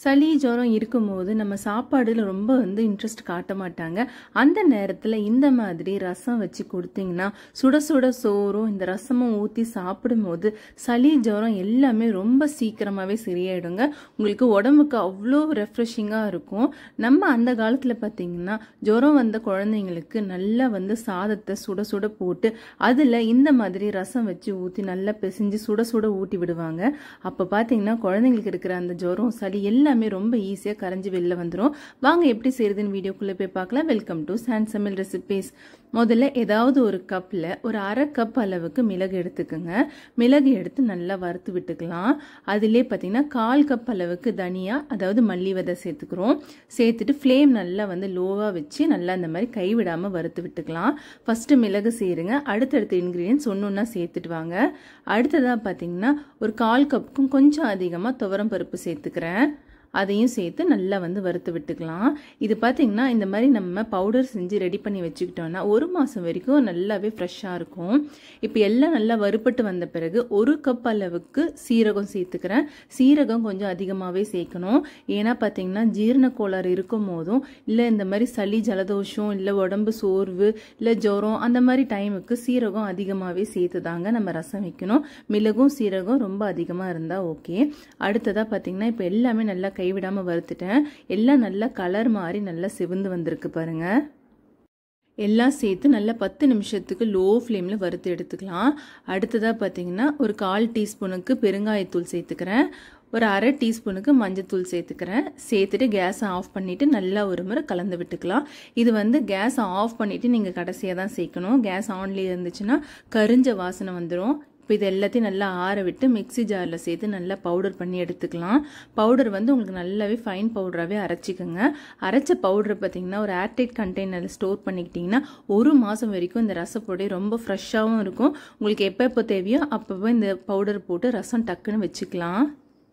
சளி ஜுரம் இருக்கும்போது நம்ம சாப்பாடுல ரொம்ப வந்து இன்ட்ரெஸ்ட் காட்ட மாட்டாங்க அந்த நேரத்தில் இந்த மாதிரி ரசம் வச்சு கொடுத்தீங்கன்னா சுட சுட சோறும் இந்த ரசமும் ஊற்றி சாப்பிடும்போது சளி ஜுரம் எல்லாமே ரொம்ப சீக்கிரமாகவே சரியாயிடுங்க உங்களுக்கு உடம்புக்கு அவ்வளோ ரெஃப்ரெஷிங்காக இருக்கும் நம்ம அந்த காலத்தில் பார்த்தீங்கன்னா ஜுரம் வந்த குழந்தைங்களுக்கு நல்லா வந்து சாதத்தை சுட சுட போட்டு அதில் இந்த மாதிரி ரசம் வச்சு ஊற்றி நல்லா பிசைஞ்சு சுட சுட ஊட்டி விடுவாங்க அப்போ பார்த்தீங்கன்னா குழந்தைங்களுக்கு இருக்கிற அந்த ஜுரம் சளி எல்லாமே ரொம்ப ஈஸியாக கரைஞ்சி வெளில வந்துடும் வாங்க எப்படி செய்யறதுன்னு வீடியோக்குள்ளே போய் பார்க்கலாம் வெல்கம் டு சாண்ட் சமையல் ரெசிபீஸ் முதல்ல ஏதாவது ஒரு கப்பில் ஒரு அரை கப் அளவுக்கு மிளகு எடுத்துக்கோங்க மிளகு எடுத்து நல்லா வறுத்து விட்டுக்கலாம் அதிலே பார்த்தீங்கன்னா கால் கப் அளவுக்கு தனியா அதாவது மல்லி விதை சேர்த்துக்கிறோம் சேர்த்துட்டு ஃப்ளேம் நல்லா வந்து லோவாக வச்சு நல்லா இந்த மாதிரி கைவிடாமல் வறுத்து விட்டுக்கலாம் ஃபஸ்ட்டு மிளகு சேருங்க அடுத்தடுத்த இன்க்ரீடியன்ஸ் ஒன்று ஒன்றா சேர்த்துட்டு வாங்க அடுத்ததாக பார்த்தீங்கன்னா ஒரு கால் கப்புக்கும் கொஞ்சம் அதிகமாக துவரம் பருப்பு சேர்த்துக்கிறேன் அதையும் சேர்த்து நல்லா வந்து வறுத்து விட்டுக்கலாம் இது பார்த்திங்கன்னா இந்த மாதிரி நம்ம பவுடர் செஞ்சு ரெடி பண்ணி வச்சுக்கிட்டோம்னா ஒரு மாதம் வரைக்கும் நல்லாவே ஃப்ரெஷ்ஷாக இருக்கும் இப்போ எல்லாம் நல்லா வறுப்பட்டு வந்த பிறகு ஒரு கப் அளவுக்கு சீரகம் சேர்த்துக்கிறேன் சீரகம் கொஞ்சம் அதிகமாகவே சேர்க்கணும் ஏன்னா பார்த்தீங்கன்னா ஜீரண கோளாறு இருக்கும் போதும் இல்லை இந்த மாதிரி சளி ஜலதோஷம் இல்லை உடம்பு சோர்வு இல்லை ஜுரம் அந்த மாதிரி டைமுக்கு சீரகம் அதிகமாகவே சேர்த்து தாங்க நம்ம ரசம் வைக்கணும் மிளகும் சீரகம் ரொம்ப அதிகமாக இருந்தால் ஓகே அடுத்ததாக பார்த்தீங்கன்னா இப்போ எல்லாமே நல்லா கைவிடாமல் வறுத்துட்டேன் எல்லாம் நல்லா கலர் மாதிரி நல்லா சிவந்து வந்திருக்கு பாருங்க எல்லாம் சேர்த்து நல்லா பத்து நிமிஷத்துக்கு லோ ஃப்ளேமில் வறுத்து எடுத்துக்கலாம் அடுத்ததாக பார்த்தீங்கன்னா ஒரு கால் டீஸ்பூனுக்கு பெருங்காயத்தூள் சேர்த்துக்கிறேன் ஒரு அரை டீஸ்பூனுக்கு மஞ்சத்தூள் சேர்த்துக்கிறேன் சேர்த்துட்டு கேஸை ஆஃப் பண்ணிவிட்டு நல்லா ஒரு முறை கலந்து விட்டுக்கலாம் இது வந்து கேஸை ஆஃப் பண்ணிவிட்டு நீங்கள் கடைசியாக தான் சேர்க்கணும் கேஸ் ஆன்லேயே இருந்துச்சுன்னா கரிஞ்ச வாசனை வந்துடும் இப்போ இது எல்லாத்தையும் நல்லா ஆற விட்டு மிக்சி ஜாரில் சேர்த்து நல்லா பவுடர் பண்ணி எடுத்துக்கலாம் பவுடர் வந்து உங்களுக்கு நல்லாவே ஃபைன் பவுடராகவே அரைச்சிக்கோங்க அரைச்ச பவுடரை பார்த்தீங்கன்னா ஒரு ஏர்டைட் கண்டெய்னரில் ஸ்டோர் பண்ணிக்கிட்டிங்கன்னா ஒரு மாதம் வரைக்கும் இந்த ரசப்பொடி ரொம்ப ஃப்ரெஷ்ஷாகவும் இருக்கும் உங்களுக்கு எப்போ எப்போ தேவையோ அப்பப்போ இந்த பவுடர் போட்டு ரசம் டக்குன்னு வச்சுக்கலாம்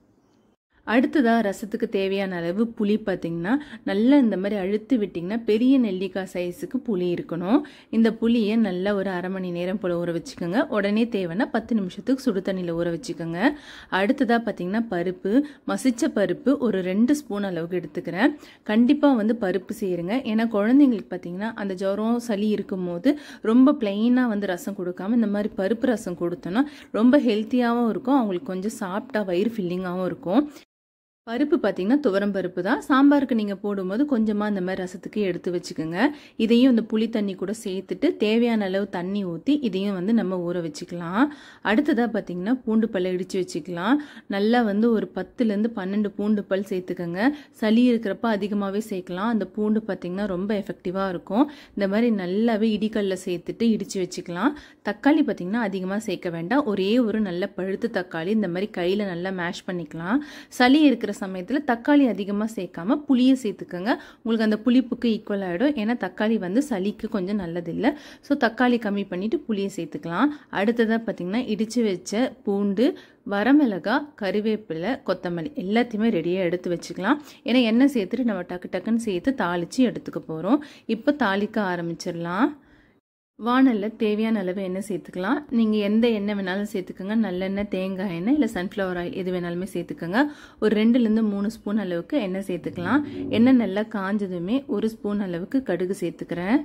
அடுத்ததாக ரசத்துக்கு தேவையான அளவு புளி பார்த்திங்கன்னா நல்லா இந்த மாதிரி அழுத்து விட்டிங்கன்னா பெரிய நெல்லிக்காய் சைஸுக்கு புளி இருக்கணும் இந்த புளியை நல்லா ஒரு அரை மணி நேரம் போல் ஊற வச்சுக்கோங்க உடனே தேவைன்னா பத்து நிமிஷத்துக்கு சுடு தண்ணியில் ஊற வச்சுக்கோங்க அடுத்ததாக பார்த்திங்கன்னா பருப்பு மசிச்ச பருப்பு ஒரு ரெண்டு ஸ்பூன் அளவுக்கு எடுத்துக்கிறேன் கண்டிப்பாக வந்து பருப்பு செய்யுங்க ஏன்னா குழந்தைங்களுக்கு பார்த்திங்கன்னா அந்த ஜுரம் சளி இருக்கும் போது ரொம்ப பிளெயினாக வந்து ரசம் கொடுக்காம இந்த மாதிரி பருப்பு ரசம் கொடுத்தோன்னா ரொம்ப ஹெல்த்தியாகவும் இருக்கும் அவங்களுக்கு கொஞ்சம் சாப்பிட்டா வயிறு ஃபில்லிங்காகவும் இருக்கும் பருப்பு பார்த்தீங்கன்னா துவரம் பருப்பு தான் சாம்பாருக்கு நீங்கள் போடும்போது கொஞ்சமாக இந்த மாதிரி ரசத்துக்கு எடுத்து வச்சுக்கோங்க இதையும் இந்த புளி தண்ணி கூட சேர்த்துட்டு தேவையான அளவு தண்ணி ஊற்றி இதையும் வந்து நம்ம ஊற வச்சுக்கலாம் அடுத்ததாக பார்த்தீங்கன்னா பூண்டு பல்லை இடித்து வச்சுக்கலாம் நல்லா வந்து ஒரு பத்துலேருந்து பன்னெண்டு பூண்டு பல் சேர்த்துக்கோங்க சளி இருக்கிறப்ப அதிகமாகவே சேர்க்கலாம் அந்த பூண்டு பார்த்தீங்கன்னா ரொம்ப எஃபெக்டிவாக இருக்கும் இந்த மாதிரி நல்லாவே இடிக்கல்ல சேர்த்துட்டு இடித்து வச்சுக்கலாம் தக்காளி பார்த்தீங்கன்னா அதிகமாக சேர்க்க வேண்டாம் ஒரே ஒரு நல்ல பழுத்து தக்காளி இந்த மாதிரி கையில் நல்லா மேஷ் பண்ணிக்கலாம் சளி இருக்கிற சமயத்தில் தக்காளி அதிகமாக சேர்க்காம புளியை சேர்த்துக்கோங்க உங்களுக்கு அந்த புளிப்புக்கு ஈக்குவல் ஆகிடும் ஏன்னா தக்காளி வந்து சளிக்கு கொஞ்சம் நல்லதில்லை ஸோ தக்காளி கம்மி பண்ணிவிட்டு புளியை சேர்த்துக்கலாம் அடுத்ததாக பார்த்திங்கன்னா இடித்து வச்ச பூண்டு வரமிளகா கறிவேப்பிலை கொத்தமல்லி எல்லாத்தையுமே ரெடியாக எடுத்து வச்சுக்கலாம் ஏன்னா எண்ணெய் சேர்த்துட்டு நம்ம டக்கு டக்குன்னு சேர்த்து தாளித்து எடுத்துக்க போகிறோம் இப்போ தாளிக்க ஆரம்பிச்சிடலாம் வானலில் தேவையான அளவு எண்ணெய் சேர்த்துக்கலாம் நீங்கள் எந்த எண்ணெய் வேணாலும் சேர்த்துக்கோங்க நல்லெண்ணெய் தேங்காய் எண்ணெய் இல்லை சன்ஃப்ளவர் ஆயில் எது வேணாலுமே சேர்த்துக்கோங்க ஒரு ரெண்டுலேருந்து மூணு ஸ்பூன் அளவுக்கு எண்ணெய் சேர்த்துக்கலாம் எண்ணெய் நல்லா காஞ்சதுமே ஒரு ஸ்பூன் அளவுக்கு கடுகு சேர்த்துக்கிறேன்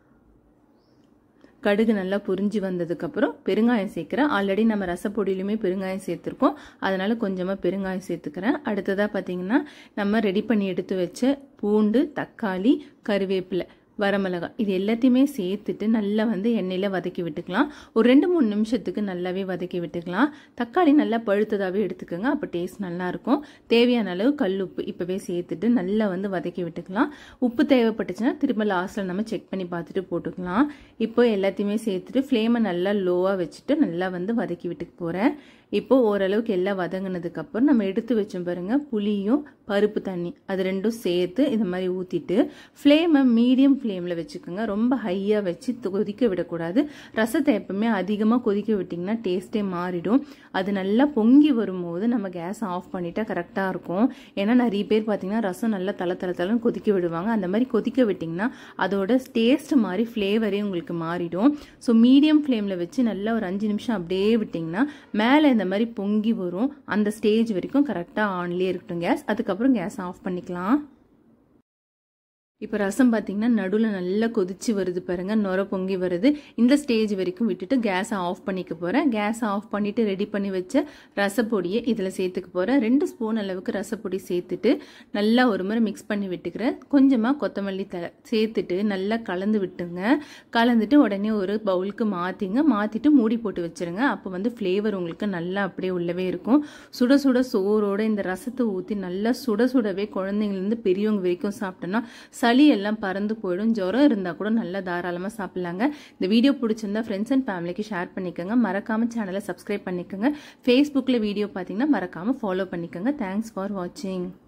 கடுகு நல்லா புரிஞ்சு வந்ததுக்கப்புறம் பெருங்காயம் சேர்க்குறேன் ஆல்ரெடி நம்ம ரசப்பொடியிலுமே பெருங்காயம் சேர்த்துருக்கோம் அதனால் கொஞ்சமாக பெருங்காயம் சேர்த்துக்கிறேன் அடுத்ததாக பார்த்தீங்கன்னா நம்ம ரெடி பண்ணி எடுத்து வச்ச பூண்டு தக்காளி கருவேப்பிலை வரமிளகா இது எல்லாத்தையுமே சேர்த்துட்டு நல்லா வந்து எண்ணெயில் வதக்கி விட்டுக்கலாம் ஒரு ரெண்டு மூணு நிமிஷத்துக்கு நல்லாவே வதக்கி விட்டுக்கலாம் தக்காளி நல்லா பழுத்ததாகவே எடுத்துக்கோங்க அப்போ டேஸ்ட் நல்லாயிருக்கும் தேவையான அளவு கல் உப்பு இப்போவே சேர்த்துட்டு நல்லா வந்து வதக்கி விட்டுக்கலாம் உப்பு தேவைப்பட்டுச்சுன்னா திரும்ப லாஸ்ட்டில் நம்ம செக் பண்ணி பார்த்துட்டு போட்டுக்கலாம் இப்போ எல்லாத்தையுமே சேர்த்துட்டு ஃப்ளேமை நல்லா லோவாக வச்சுட்டு நல்லா வந்து வதக்கி விட்டுக்கு போகிறேன் இப்போ ஓரளவுக்கு எல்லாம் வதங்கினதுக்கு அப்புறம் நம்ம எடுத்து வச்சோம் பாருங்க புளியும் பருப்பு தண்ணி அது ரெண்டும் சேர்த்து இந்த மாதிரி ஊற்றிட்டு ஃப்ளேமை மீடியம் ஃப்ளேமில் வச்சுக்கோங்க ரொம்ப ஹையாக வச்சு கொதிக்க விடக்கூடாது ரசத்தை எப்பவுமே அதிகமாக கொதிக்க விட்டிங்கன்னா டேஸ்ட்டே மாறிடும் அது நல்லா பொங்கி வரும்போது நம்ம கேஸ் ஆஃப் பண்ணிட்டா கரெக்டாக இருக்கும் ஏன்னா நிறைய பேர் பார்த்தீங்கன்னா ரசம் நல்லா தலை தலை தலைன்னு கொதிக்க விடுவாங்க அந்த மாதிரி கொதிக்க விட்டிங்கன்னா அதோட டேஸ்ட் மாதிரி ஃப்ளேவரே உங்களுக்கு மாறிடும் ஸோ மீடியம் ஃப்ளேமில் வச்சு நல்லா ஒரு அஞ்சு நிமிஷம் அப்படியே விட்டிங்கன்னா மேலே இந்த மாதிரி பொங்கி வரும் அந்த ஸ்டேஜ் வரைக்கும் கரெக்டாக ஆன்லேயே இருக்கட்டும் கேஸ் அதுக்கப்புறம் கேஸ் ஆஃப் பண்ணிக்கலாம் இப்போ ரசம் பார்த்தீங்கன்னா நடுவில் நல்லா கொதிச்சு வருது பாருங்க நுர பொங்கி வருது இந்த ஸ்டேஜ் வரைக்கும் விட்டுட்டு கேஸை ஆஃப் பண்ணிக்க போகிறேன் கேஸை ஆஃப் பண்ணிவிட்டு ரெடி பண்ணி வச்ச ரசப்பொடியை இதில் சேர்த்துக்க போகிறேன் ரெண்டு ஸ்பூன் அளவுக்கு ரசப்பொடி சேர்த்துட்டு நல்லா ஒரு முறை மிக்ஸ் பண்ணி விட்டுக்கிறேன் கொஞ்சமாக கொத்தமல்லி தலை சேர்த்துட்டு நல்லா கலந்து விட்டுங்க கலந்துட்டு உடனே ஒரு பவுலுக்கு மாற்றிங்க மாற்றிட்டு மூடி போட்டு வச்சுருங்க அப்போ வந்து ஃப்ளேவர் உங்களுக்கு நல்லா அப்படியே உள்ளவே இருக்கும் சுட சுட சோறோட இந்த ரசத்தை ஊற்றி நல்லா சுட சுடவே குழந்தைங்கலேருந்து பெரியவங்க வரைக்கும் சாப்பிட்டோன்னா சளி எல்லாம் பறந்து போயிடும் ஜுரம் இருந்தால் கூட நல்லா தாராளமாக சாப்பிட்லாங்க இந்த வீடியோ பிடிச்சிருந்தா ஃப்ரெண்ட்ஸ் அண்ட் ஃபேமிலிக்கு ஷேர் பண்ணிக்கோங்க மறக்காமல் சேனலை சப்ஸ்கிரைப் பண்ணிக்கோங்க ஃபேஸ்புக்கில் வீடியோ பார்த்தீங்கன்னா மறக்காமல் ஃபாலோ பண்ணிக்கோங்க தேங்க்ஸ் ஃபார் வாட்சிங்